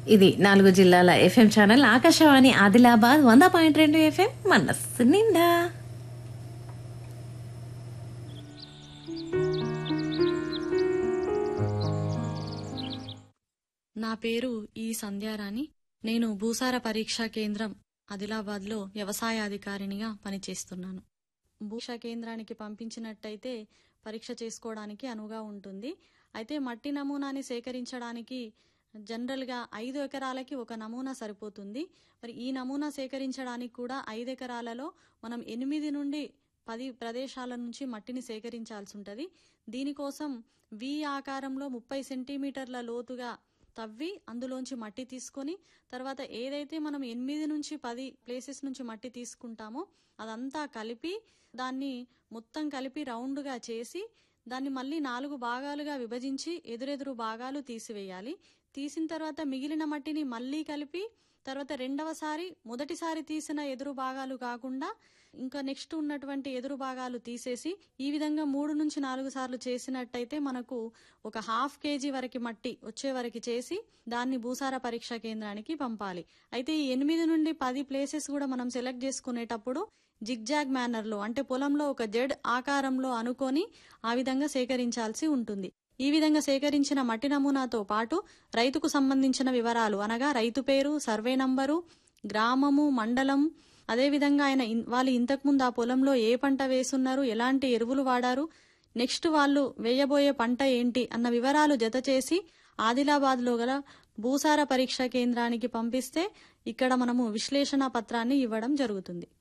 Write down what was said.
ఇది నాలుగు జిల్లాల ఎఫ్ఎం ఛానల్ ఆకాశవాణి ఆదిలాబాద్ వంద పాయింట్ రెండు ఎఫ్ఎం మనస్సు నిండా నా పేరు ఈ సంధ్యారాణి నేను భూసార పరీక్షా కేంద్రం ఆదిలాబాద్లో వ్యవసాయాధికారినిగా పనిచేస్తున్నాను భూషా కేంద్రానికి పంపించినట్టయితే పరీక్ష చేసుకోవడానికి అనువుగా ఉంటుంది అయితే మట్టి నమూనాని సేకరించడానికి జనరల్గా ఐదు ఎకరాలకి ఒక నమూనా సరిపోతుంది మరి ఈ నమూనా సేకరించడానికి కూడా ఐదు ఎకరాలలో మనం ఎనిమిది నుండి పది ప్రదేశాల నుంచి మట్టిని సేకరించాల్సి ఉంటుంది దీనికోసం వి ఆకారంలో ముప్పై సెంటీమీటర్ల లోతుగా తవ్వి అందులోంచి మట్టి తీసుకొని తర్వాత ఏదైతే మనం ఎనిమిది నుంచి పది ప్లేసెస్ నుంచి మట్టి తీసుకుంటామో అదంతా కలిపి దాన్ని మొత్తం కలిపి రౌండ్గా చేసి దాన్ని మళ్ళీ నాలుగు భాగాలుగా విభజించి ఎదురెదురు భాగాలు తీసివేయాలి తీసిన తర్వాత మిగిలిన మట్టిని మళ్ళీ కలిపి తర్వాత రెండవసారి మొదటిసారి తీసిన ఎదురు భాగాలు కాకుండా ఇంకా నెక్స్ట్ ఉన్నటువంటి ఎదురు భాగాలు తీసేసి ఈ విధంగా మూడు నుంచి నాలుగు సార్లు చేసినట్టయితే మనకు ఒక హాఫ్ కేజీ వరకు మట్టి వచ్చే వరకు చేసి దాన్ని భూసార పరీక్షా కేంద్రానికి పంపాలి అయితే ఈ ఎనిమిది నుండి పది ప్లేసెస్ కూడా మనం సెలెక్ట్ చేసుకునేటప్పుడు జిగ్జాగ్ మేనర్లో అంటే పొలంలో ఒక జెడ్ ఆకారంలో అనుకొని ఆ విధంగా సేకరించాల్సి ఉంటుంది ఈ విధంగా సేకరించిన మట్టి నమూనాతో పాటు రైతుకు సంబంధించిన వివరాలు అనగా రైతు పేరు సర్వే నంబరు గ్రామము మండలం అదేవిధంగా ఆయన ఇన్- వాళ్ళు ఇంతకుముందు ఆ పొలంలో ఏ పంట వేసున్నారు ఎలాంటి ఎరువులు వాడారు నెక్స్ట్ వాళ్ళు వేయబోయే పంట ఏంటి అన్న వివరాలు జత చేసి ఆదిలాబాద్లో గల భూసార పరీక్షా కేంద్రానికి పంపిస్తే ఇక్కడ మనము విశ్లేషణ పత్రాన్ని ఇవ్వడం జరుగుతుంది